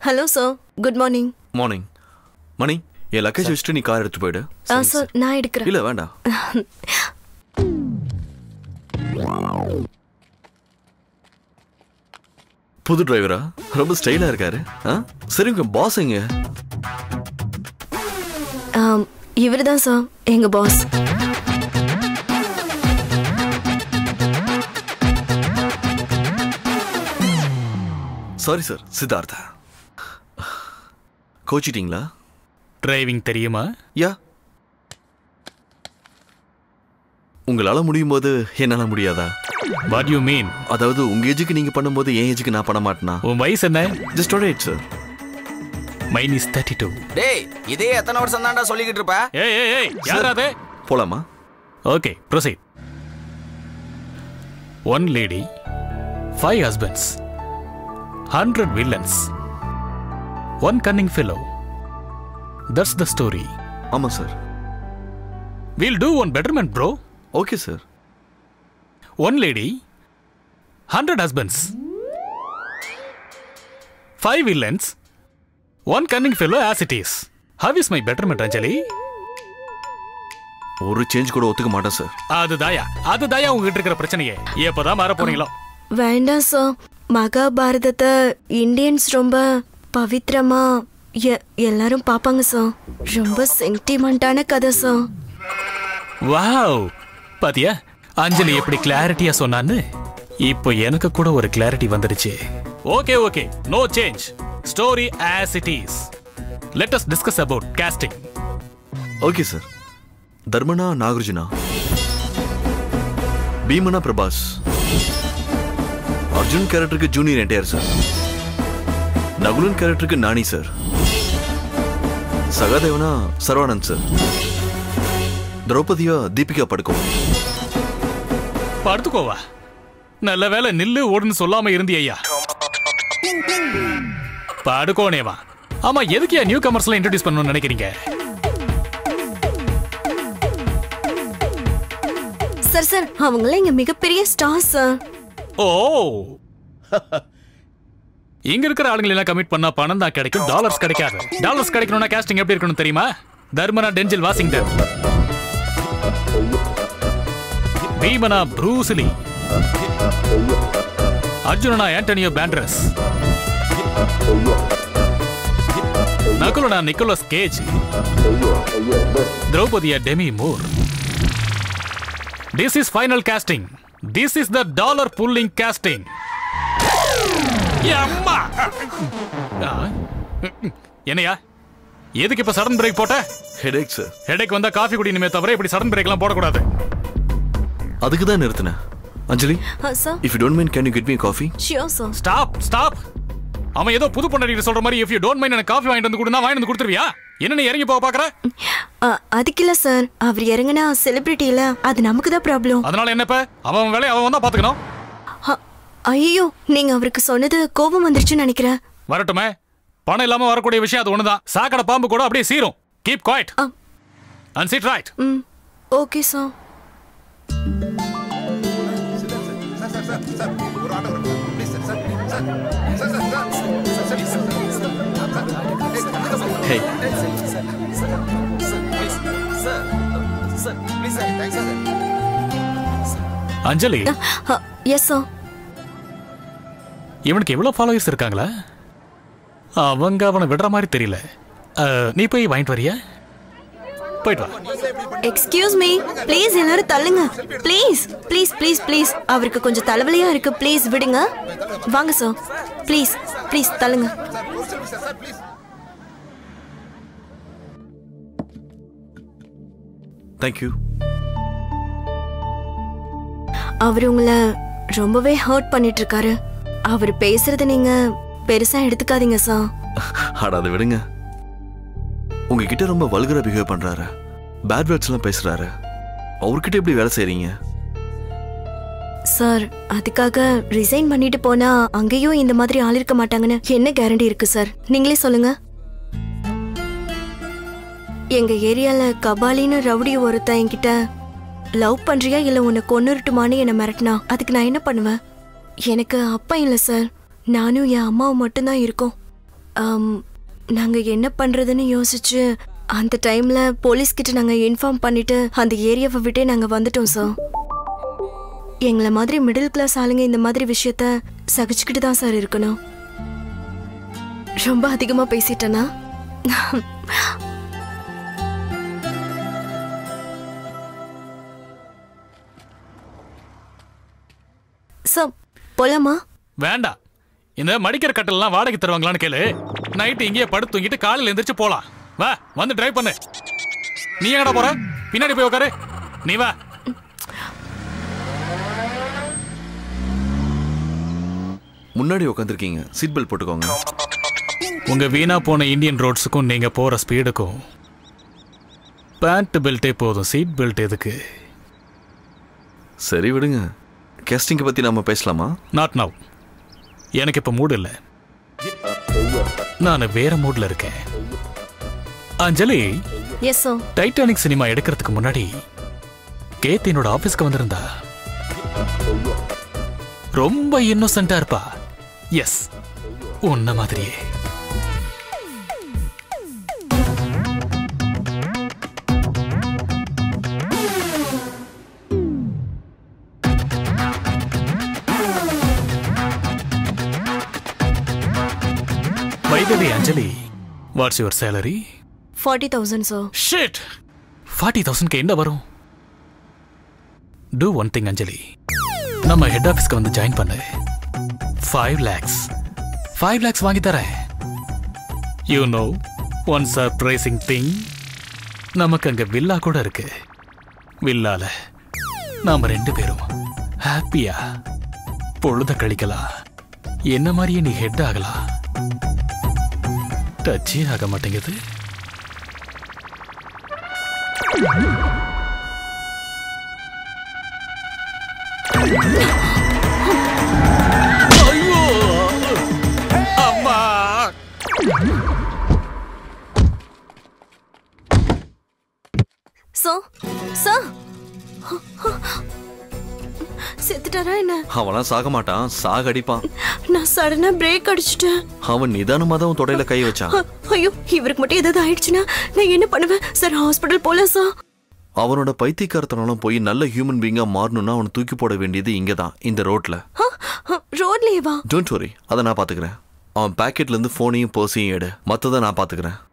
Hello sir good morning morning மணி என் luggage வச்சுட்டு நீ கார் எடுத்து போயிடு ஆ சார் நான் எடுக்கிறேன் இல்ல வேண்டாம் புது டிரைவரா ரொம்ப ஸ்டைலா இருக்காரு ஆ? சரி உங்க பாஸ் எங்க இவர் தான் சார் எங்க பாஸ் சாரி சார் சித்தார்த்தா கோச்சிட்டீங்களா டிரைவிங் தெரியுமா யா உங்களால முடியும் போது என்னால முடியாதா வாட் யூ மீன் அதாவது உங்க ஏஜுக்கு நீங்க பண்ணும்போது என் ஏஜுக்கு நான் பண்ண மாட்டேனா உன் வயசு என்ன just right sir mine is thirty two டேய் இதே எத்தனை வருஷம் தான்டா சொல்லிக்கிட்டு இருப்ப ஏய் ஏய் ஏய் யார் அது போலாமா okay proceed one lady five husbands hundred villains one cunning fellow that's the story ஆமா sir will do one betterment bro okay sir one lady hundred husbands five villains one cunning fellow as it is how is my betterment Anjali ஒரு change கூட ஒத்துக்க மாட்டேன் sir அது தாயா அது தாயா உங்ககிட்ட இருக்கிற பிரச்சனையே எப்பதான் மாற போறீங்களோ வேண்டாம் சார் மகாபாரதத்தை இந்தியன்ஸ் ரொம்ப பவித்திரமா எ- எல்லாரும் பார்ப்பாங்க சார் ரொம்ப சென்டிமெண்டான கதை சார் வாவ் பாத்தியா அஞ்சலி எப்படி கிளாரிட்டியா சொன்னான்னு இப்போ எனக்கு கூட ஒரு கிளாரிட்டி வந்துடுச்சு okay okay no change story as it is let us discuss about casting okay sir தர்மனா நாகார்ஜுனா பீமனா பிரபாஸ் அர்ஜுன் கேரக்டருக்கு ஜூனியர் என்டையர் சார் நகுலன் கேரக்டருக்கு நானி சார் சகாதேவனா சரவானந்த் சார் திரௌபதியா தீபிகா படுக்கும் படுத்துக்கோவா நல்ல வேலை நில்லு ஓடுன்னு சொல்லாம இருந்தி ஐயா படுக்கோனேவா ஆமா எதுக்கு நியூ கமர்ஸ்ல இன்ட்ரோடியூஸ் பண்ணணும்னு நினைக்கிறீங்க சார் சார் அவங்களாம் இங்க மிகப்பெரிய ஸ்டார் சார் ஓ இங்க இருக்கிற ஆளுங்களை எல்லாம் கமிட் பண்ணா பணம் தான் கிடைக்கும் டாலர்ஸ் கிடைக்காது டாலர்ஸ் கிடைக்கணும்னா காஸ்டிங் எப்படி இருக்கணும் தெரியுமா தர்மனா டென்சில் வாஷிங்டன் பீமனா ப்ரூஸ்லி அர்ஜுனனா ஆண்டனியோ பேண்ட்ரஸ் நகுலனா நிக்கோலஸ் கேஜ் திரௌபதியா Demi Moore This is final casting. This is the dollar pulling casting. அம்மா ஆ, என்னையா எதுக்கு இப்ப சடன் பிரேக் போட்ட ஹெடேக் சார் ஹெடேக் வந்தா காஃபி குடிக்கணுமே தவிர இப்படி சடன் பிரேக்லாம் போடக்கூடாது அதுக்கு தான் நிறுத்தினேன் Anjali sir if you don't mind can you get me coffee sure sir stop stop அவன் ஏதோ புது பொண்டாட்டி சொல்ற மாதிரி இஃப் யூ டோன்ட் மைண்ட் எனக்கு காஃபி வாங்கிட்டு வந்து கொடுனா வாங்கிட்டு வந்து கொடுத்துருவியா என்ன நீ இறங்கி போக பாக்குற அதுக்கு இல்ல சார் அவர் இறங்கினா செலிபிரிட்டி இல்ல அது நமக்கு தான் ப்ராப்ளம் அதனால என்னப்ப அவன் வேலையை அவன் வந்தா பாத்துக்கணும் ஐயோ நீங்க அவருக்கு சொன்னது கோபம் வந்துருச்சுன்னு நினைக்கிறேன் வரட்டுமே பணம் இல்லாம வரக்கூடிய விஷயம் அது ஒண்ணுதான் சாக்கடை பாம்பு கூட அப்படியே சீரும் keep quiet and sit right hmm okay sir Hey. Anjali yes sir இவனுக்கு எவ்வளவு ஃபாலோவர்ஸ் இருக்காங்களா அவங்க அவனை விடுற மாதிரி தெரியல அஹ், நீ போய் வாங்கிட்டு வரியா போயிட்டு வா எக்ஸ்கியூஸ் மீ ப்ளீஸ் எல்லாரும் தள்ளுங்க ப்ளீஸ் ப்ளீஸ் ப்ளீஸ் ப்ளீஸ் அவருக்கு கொஞ்சம் தலைவலியா இருக்கு ப்ளீஸ் விடுங்க வாங்க சார் ப்ளீஸ் ப்ளீஸ் தள்ளுங்க தேங்க்யூ அவர் உங்களை ரொம்பவே ஹர்ட் பண்ணிட்டு இருக்காரு அவர் பேசுறத நீங்க பெருசா எடுத்துக்காதீங்க சார் அட அதை விடுங்க உங்ககிட்ட ரொம்ப வல்கரா பிஹேவ் பண்றாரு பேட் வேர்ட்ஸ் எல்லாம் பேசுறாரு அவர்கிட்ட எப்படி வேலை செய்றீங்க சார் அதுக்காக ரிசைன் பண்ணிட்டு போனா அங்கேயும் இந்த மாதிரி ஆள் இருக்க மாட்டாங்கன்னு என்ன கேரண்டி இருக்கு சார் நீங்களே சொல்லுங்க எங்க ஏரியால கபாலின்னு ரவுடி ஒருத்தன் என்கிட்ட லவ் பண்றியா இல்ல உன்னை கொன்னுருட்டுமான்னு என்ன மிரட்டினா அதுக்கு நான் என்ன பண்ணுவேன் எனக்கு அப்பா இல்ல சார் நானும் என் அம்மாவும் மட்டும்தான் இருக்கோம் ஆம், நாங்க என்ன பண்றதுன்னு யோசிச்சு அந்த டைம்ல போலீஸ் கிட்ட நாங்க இன்ஃபார்ம் பண்ணிட்டு அந்த ஏரியாவை விட்டே நாங்க வந்துட்டோம் சார் எங்களை மாதிரி மிடில் கிளாஸ் ஆளுங்க இந்த மாதிரி விஷயத்த சகிச்சுக்கிட்டு தான் சார் இருக்கணும் ரொம்ப அதிகமா பேசிட்டேனா சார் போலாமா வேண்டாம் இந்த மடிக்கிற கட்டெல்லாம் வாடகை தருவாங்களான்னு கேளு நைட்டு இங்கேயே படுத்து தூங்கிட்டு காலையில எந்திரிச்சு போலாம் வா வந்து டிரைவ் பண்ணு நீ எங்கடா போற பின்னாடி போய் உட்காரு நீ வா முன்னாடி உட்காந்துருக்கீங்க சீட் பெல்ட் போட்டுக்கோங்க உங்க வீணா போன இந்தியன் ரோட்ஸுக்கும் நீங்க போற ஸ்பீடுக்கும் பேண்ட் பெல்ட்டே போதும் சீட் பெல்ட் எதுக்கு சரி விடுங்க கேஸ்டிங்கை பற்றி நம்ம பேசலாமா நாட் நவ் எனக்கு இப்ப மூடு இல்ல நான் வேற மூட்ல இருக்கேன் Anjali yes sir Titanic cinema எடுக்கிறதுக்கு முன்னாடி கேத் என்னோட ஆபீஸ்க்கு வந்திருந்தா ரொம்ப இன்னோசென்ட்டா இருப்பா எஸ் உன்ன மாதிரியே வைதவி Anjali what's your salary forty thousand sir shit forty தௌசண்ட்க்கு என்ன வரும் டூ ஒன் திங் அஞ்சலி நம்ம ஹெட் ஆஃபீஸ்க்கு வந்து ஜாயின் பண்ணு ஃபைவ் லேக்ஸ் ஃபைவ் லேக்ஸ் வாங்கி தரேன் you know one surprising thing நமக்கு அங்க வில்லா கூட இருக்கு வில்லால நாம ரெண்டு பேரும் ஹாப்பியா பொழுத கழிக்கலாம் என்ன மாதிரியே நீ ஹெட் ஆகலாம் டச்சே ஆக மாட்டேங்குது ஐயோ அம்மா சார் சார் செத்துட்டாரா என்ன அவன்லாம் சாக மாட்டான் சாக அடிப்பான் நான் சடனா பிரேக் அடிச்சிட்டேன் அவன் நிதானமாக தான் உன் தொடையில கை வச்சான் அ- ஐயோ இவருக்கு மட்டும் ஏதாவது ஆயிடுச்சுன்னா நான் என்ன பண்ணுவேன் சார் ஹாஸ்பிட்டல் போல சார் அவனோட பைத்தியக்காரத்தனாலும் போய் நல்ல ஹியூமன் பீங்கா மாறணும்னா அவனை தூக்கி போட வேண்டியது இங்கே தான் இந்த ரோட்ல ரோட்லயே வா டோன்ட் வரி அதை நான் பார்த்துக்கிறேன் அவன் பாக்கெட்ல இருந்து ஃபோனையும் பர்ஸையும் எடு மற்றதை நான் பார்த்துக்கிறேன்